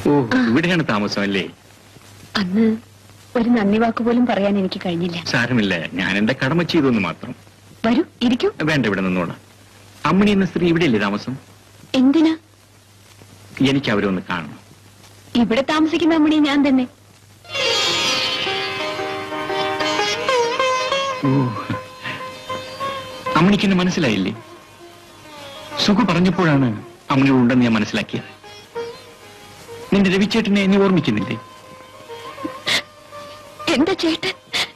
ഓ ഇവിടെയാണ് താമസം അല്ലേ അന്ന് ഒരു നന്ദി വാക്ക് പോലും പറയാൻ എനിക്ക് കഴിഞ്ഞില്ല സാരമില്ല ഞാൻ എന്റെ കടമ ചെയ്തു എന്ന് മാത്രം വരൂ ഇരിക്കൂ വേണ്ട ഇവിടെ നിന്നോളാം അമ്മിണി എന്ന സ്ത്രീ ഇവിടെയല്ലേ താമസം എന്തിനാ എനിക്ക് അവരെ ഒന്ന് കാണണം ഇവിടെ താമസിക്കുന്ന അമ്മണി ഞാൻ തന്നെ ഓ അമ്മണിക്ക് എന്നെ മനസ്സിലായില്ലേ സുഖ പറഞ്ഞപ്പോഴാണ് അമ്മണിയോട് ഉണ്ടെന്ന് ഞാൻ മനസ്സിലാക്കിയത് നിന്റെ രവിച്ചേട്ടനെ എന്നെ ഓർമ്മിക്കുന്നില്ലേ എന്റെ ചേട്ടൻ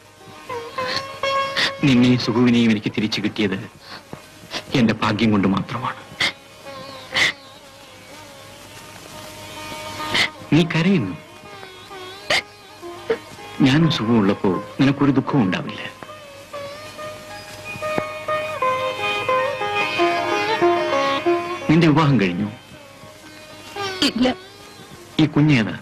നിന്നെയും സുഖുവിനെയും എനിക്ക് തിരിച്ചു കിട്ടിയത് എന്റെ ഭാഗ്യം കൊണ്ട് മാത്രമാണ് നീ കരയുന്നു ഞാനും സുഖമുള്ളപ്പോ നിനക്കൊരു ദുഃഖവും ഉണ്ടാവില്ല നിന്റെ വിവാഹം കഴിഞ്ഞു ഇല്ല ഈ കുഞ്ഞേതാ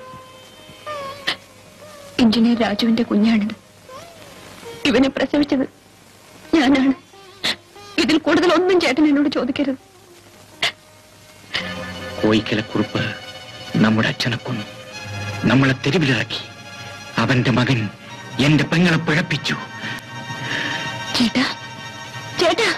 എഞ്ചിനീയർ രാജുവിന്റെ കുഞ്ഞാണിത് ഇവനെ പ്രസവിച്ചത് ഞാനാണ് ഇതിൽ കൂടുതൽ ഒന്നും ചേട്ടൻ എന്നോട് ചോദിക്കരുത് കോയിക്കലക്കുറുപ്പ് നമ്മുടെ അച്ഛനെ കൊന്നു നമ്മളെ തെരുവിലിറക്കി അവന്റെ മകൻ എന്റെ പെങ്ങളെ പിഴപ്പിച്ചു ചേട്ടാ ചേട്ടാ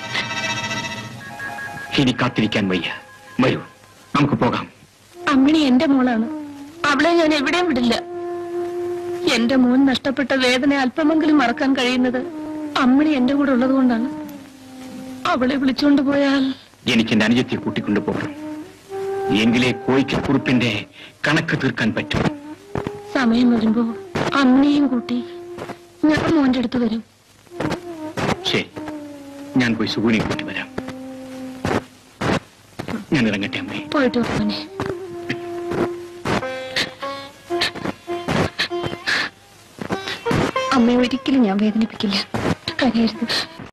ഇനി കാത്തിരിക്കാൻ വയ്യ വരൂ നമുക്ക് പോകാം അമ്മിണി എന്റെ മോളാണ് അവളെ ഞാൻ എവിടെയും വിടില്ല എന്റെ മോൻ നഷ്ടപ്പെട്ട വേദന അല്പമെങ്കിലും മറക്കാൻ കഴിയുന്നത് അമ്മിണി എന്റെ കൂടെ ഉള്ളത് കൊണ്ടാണ് അവളെ വിളിച്ചുകൊണ്ട് പോയാൽ എനിക്ക് എന്റെ അനുജത്തെ കൂട്ടിക്കൊണ്ടു പോകണം എങ്കിലേ കോയിക്കക്കുറുപ്പിന്റെ കണക്ക് തീർക്കാൻ പറ്റും സമയം വരുമ്പോ അമ്മിനെയും കൂട്ടി ഞാൻ മോന്റെ അടുത്ത് വരും ശരി ഞാൻ പോയി സുഗുനെ കൂട്ടി വരാം ഞാൻ ഇറങ്ങട്ടെ അമ്മേ പോയിട്ട് മോനെ അമ്മയെ ഒരിക്കലും ഞാൻ വേദനിപ്പിക്കില്ല കരയരുത്